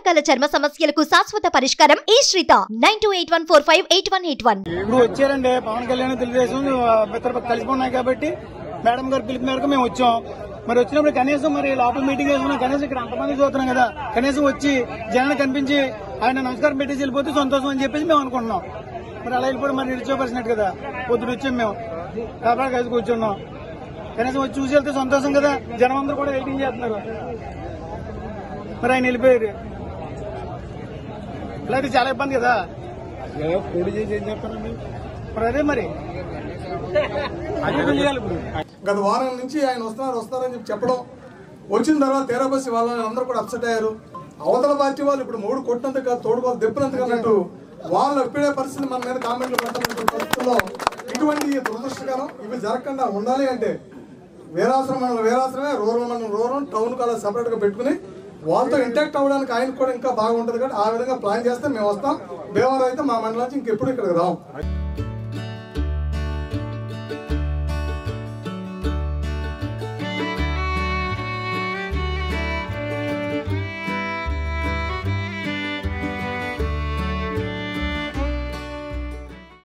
రకాల చర్మ సమస్యలకు శాశ్వత పరిష్కారం ఈ శ్రీత nine two eight one four five eight one eight one ఇప్పుడు వచ్చారండి పవన్ కళ్యాణ్ తెలుగుదేశం ఇద్దరు కలిసి ఉన్నాయి కాబట్టి మేడం గారు పిలుపు మేరకు మేము వచ్చాం మరి వచ్చినప్పుడు కనీసం మరి లోపల మీటింగ్ వేసుకున్నాం కనీసం ఇక్కడ అంతమంది చూస్తున్నాం కదా కనీసం వచ్చి జనాన్ని కనిపించి ఆయన నమస్కారం పెట్టేసి వెళ్ళిపోతే సంతోషం అని చెప్పేసి మేము అనుకుంటున్నాం మరి అలా వెళ్ళిపోవడం మరి నిలిచిపోవలసినట్టు కదా పొద్దున వచ్చాం మేము కాబట్టి కలిసి కూర్చున్నాం కనీసం వచ్చి చూసి వెళ్తే సంతోషం కదా జనం అందరూ కూడా వెయిటింగ్ చేస్తున్నారు మరి ఆయన వెళ్ళిపోయారు ఇలా అయితే చాలా ఇబ్బంది కదా పొడి చేసి ఏం చెప్తారండి మరి అదే మరి అదే తెలియాలి ఇప్పుడు గత వారం నుంచి ఆయన వస్తున్నారు వస్తారని చెప్పి చెప్పడం వచ్చిన తర్వాత తేరాబస్సి వాళ్ళని అందరూ కూడా అప్సెట్ అయ్యారు అవతల పార్టీ వాళ్ళు ఇప్పుడు మూడు కొట్టినందుకు తోడుకోవాలి దెప్పినందుకు అన్నట్టు వాళ్ళు ఎప్పుడే పరిస్థితి మన మీద కామెంట్లు పెడుతున్నటువంటి పరిస్థితుల్లో ఇటువంటి దురదృష్టకరం ఇవి జరగకుండా ఉండాలి అంటే వీరాశ్రమం మండలం వీరాశ్రమే రూరల్ మండలం రూరల్ టౌన్ కాలేజ్ సపరేట్ గా పెట్టుకుని వాళ్ళతో ఇంటాక్ట్ అవ్వడానికి ఆయనకు కూడా ఇంకా బాగుంటుంది కాబట్టి ఆ విధంగా ప్లాన్ చేస్తే మేము వస్తాం భీమవరం అయితే మా మండలం నుంచి ఇంకెప్పుడు ఇక్కడికి రాం